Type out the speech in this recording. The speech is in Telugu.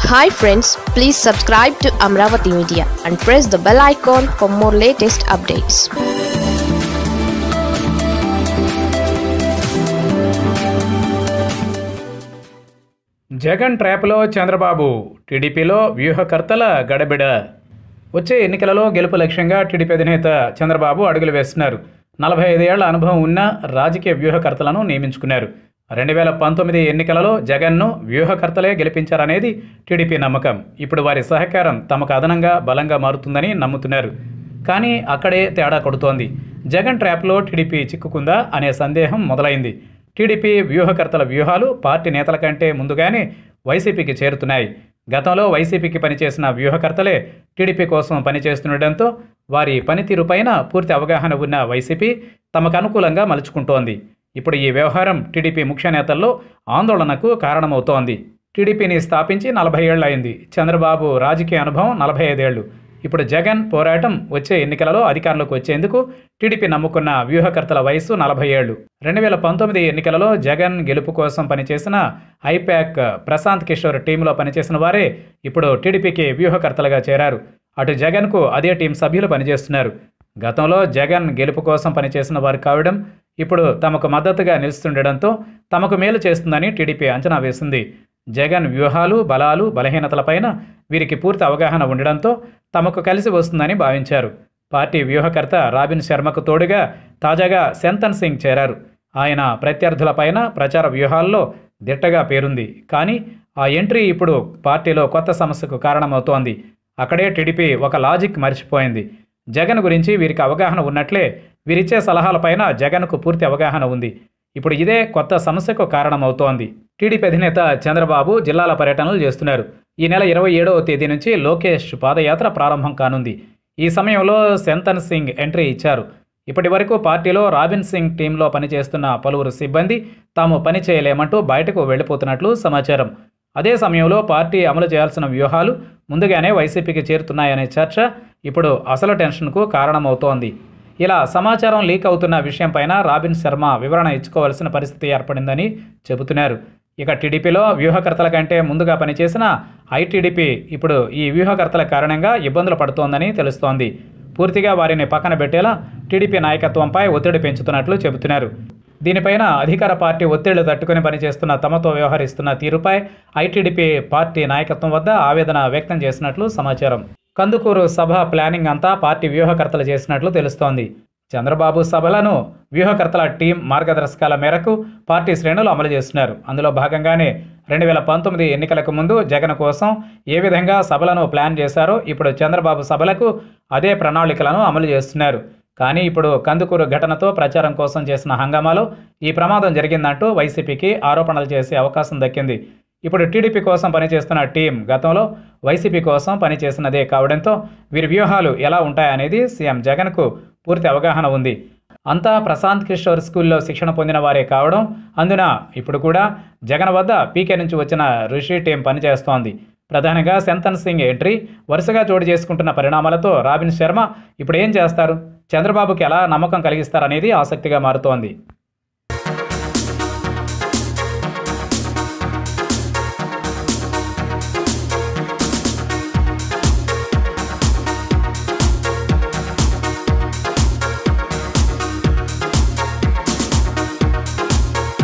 hi friends please subscribe to Amaravati media and press the bell icon for more latest updates Jagan ట్రాప్లో చంద్రబాబు టీడీపీలో వ్యూహకర్తల గడబిడ వచ్చే ఎన్నికలలో గెలుపు లక్ష్యంగా టీడీపీ అధినేత చంద్రబాబు అడుగులు వేస్తున్నారు నలభై ఐదేళ్ల అనుభవం ఉన్న రాజకీయ వ్యూహకర్తలను నియమించుకున్నారు రెండు వేల పంతొమ్మిది ఎన్నికలలో జగన్ను వ్యూహకర్తలే గెలిపించారనేది టీడీపీ నమ్మకం ఇప్పుడు వారి సహకారం తమకు అదనంగా బలంగా మారుతుందని నమ్ముతున్నారు కానీ అక్కడే తేడా కొడుతోంది జగన్ ట్రాప్లో టీడీపీ చిక్కుకుందా అనే సందేహం మొదలైంది టీడీపీ వ్యూహకర్తల వ్యూహాలు పార్టీ నేతల కంటే ముందుగానే వైసీపీకి చేరుతున్నాయి గతంలో వైసీపీకి పనిచేసిన వ్యూహకర్తలే టీడీపీ కోసం పనిచేస్తుండటంతో వారి పనితీరుపైన పూర్తి అవగాహన ఉన్న వైసీపీ తమకు అనుకూలంగా మలుచుకుంటోంది ఇప్పుడు ఈ వ్యవహారం టీడీపీ ముఖ్య నేతల్లో ఆందోళనకు కారణమవుతోంది టీడీపీని స్థాపించి నలభై ఏళ్ళు అయింది చంద్రబాబు రాజకీయ అనుభవం నలభై ఐదేళ్లు ఇప్పుడు జగన్ పోరాటం వచ్చే ఎన్నికలలో అధికారంలోకి వచ్చేందుకు టీడీపీ నమ్ముకున్న వ్యూహకర్తల వయసు నలభై ఏళ్లు రెండు వేల పంతొమ్మిది ఎన్నికలలో జగన్ గెలుపు కోసం పనిచేసిన ఐపాక్ ప్రశాంత్ కిషోర్ టీంలో పనిచేసిన వారే ఇప్పుడు టీడీపీకి వ్యూహకర్తలుగా చేరారు అటు జగన్కు అదే టీం సభ్యులు పనిచేస్తున్నారు గతంలో జగన్ గెలుపు కోసం పనిచేసిన వారు కావడం ఇప్పుడు తమకు మద్దతుగా నిలుస్తుండడంతో తమకు మేలు చేస్తుందని టీడీపీ అంచనా వేసింది జగన్ వ్యూహాలు బలాలు బలహీనతలపైన వీరికి పూర్తి అవగాహన ఉండడంతో తమకు కలిసి వస్తుందని భావించారు పార్టీ వ్యూహకర్త రాబిన్ శర్మకు తోడుగా తాజాగా శంతన్ సింగ్ చేరారు ఆయన ప్రత్యర్థులపైన ప్రచార వ్యూహాల్లో దిట్టగా పేరుంది కానీ ఆ ఎంట్రీ ఇప్పుడు పార్టీలో కొత్త సమస్యకు కారణమవుతోంది అక్కడే టీడీపీ ఒక లాజిక్ మర్చిపోయింది జగన్ గురించి వీరికి అవగాహన ఉన్నట్లే వీరిచ్చే సలహాలపైన జగన్కు పూర్తి అవగాహన ఉంది ఇప్పుడు ఇదే కొత్త సమస్యకు కారణమవుతోంది టీడీపీ అధినేత చంద్రబాబు జిల్లాల పర్యటనలు చేస్తున్నారు ఈ నెల ఇరవై ఏడవ తేదీ నుంచి లోకేష్ పాదయాత్ర ప్రారంభం కానుంది ఈ సమయంలో శంతన్ సింగ్ ఎంట్రీ ఇచ్చారు ఇప్పటి వరకు పార్టీలో రాబిన్ సింగ్ టీంలో పనిచేస్తున్న పలువురు సిబ్బంది తాము పని చేయలేమంటూ బయటకు వెళ్ళిపోతున్నట్లు సమాచారం అదే సమయంలో పార్టీ అమలు చేయాల్సిన వ్యూహాలు ముందుగానే వైసీపీకి చేరుతున్నాయనే చర్చ ఇప్పుడు అసలు టెన్షన్కు కారణమవుతోంది ఇలా సమాచారం లీక్ అవుతున్న విషయంపైన రాబిన్ శర్మ వివరణ ఇచ్చుకోవాల్సిన పరిస్థితి ఏర్పడిందని చెబుతున్నారు ఇక టీడీపీలో వ్యూహకర్తల కంటే ముందుగా పనిచేసిన ఐటీడీపీ ఇప్పుడు ఈ వ్యూహకర్తల కారణంగా ఇబ్బందులు పడుతోందని తెలుస్తోంది పూర్తిగా వారిని పక్కన పెట్టేలా టీడీపీ నాయకత్వంపై ఒత్తిడి పెంచుతున్నట్లు చెబుతున్నారు దీనిపైన అధికార పార్టీ ఒత్తిళ్లు తట్టుకుని పనిచేస్తున్న తమతో వ్యవహరిస్తున్న తీరుపై ఐటీడీపీ పార్టీ నాయకత్వం వద్ద ఆవేదన వ్యక్తం చేసినట్లు సమాచారం కందుకూరు సభ ప్లానింగ్ అంతా పార్టీ వ్యూహకర్తలు చేసినట్లు తెలుస్తోంది చంద్రబాబు సభలను వ్యూహకర్తల టీం మార్గదర్శకాల మేరకు పార్టీ శ్రేణులు అమలు చేస్తున్నారు అందులో భాగంగానే రెండు వేల పంతొమ్మిది ఎన్నికలకు ముందు జగన్ కోసం ఏ విధంగా సభలను ప్లాన్ చేశారో ఇప్పుడు చంద్రబాబు సభలకు అదే ప్రణాళికలను అమలు చేస్తున్నారు కానీ ఇప్పుడు కందుకూరు ఘటనతో ప్రచారం కోసం చేసిన హంగామాలో ఈ ప్రమాదం జరిగిందంటూ వైసీపీకి ఆరోపణలు చేసే అవకాశం దక్కింది ఇప్పుడు టీడీపీ కోసం పనిచేస్తున్న టీం గతంలో వైసీపీ కోసం పనిచేసినదే కావడంతో వీరి వ్యూహాలు ఎలా ఉంటాయనేది సీఎం జగన్కు పూర్తి అవగాహన ఉంది అంతా ప్రశాంత్ కిషోర్ స్కూల్లో శిక్షణ పొందిన వారే కావడం అందున ఇప్పుడు కూడా జగన్ వద్ద పీకే నుంచి వచ్చిన ఋషి టీం పనిచేస్తోంది ప్రధానంగా శంతన్ సింగ్ ఎంట్రీ వరుసగా చోటు చేసుకుంటున్న పరిణామాలతో రాబిన్ శర్మ ఇప్పుడు ఏం చేస్తారు చంద్రబాబుకి ఎలా నమ్మకం కలిగిస్తారనేది ఆసక్తిగా మారుతోంది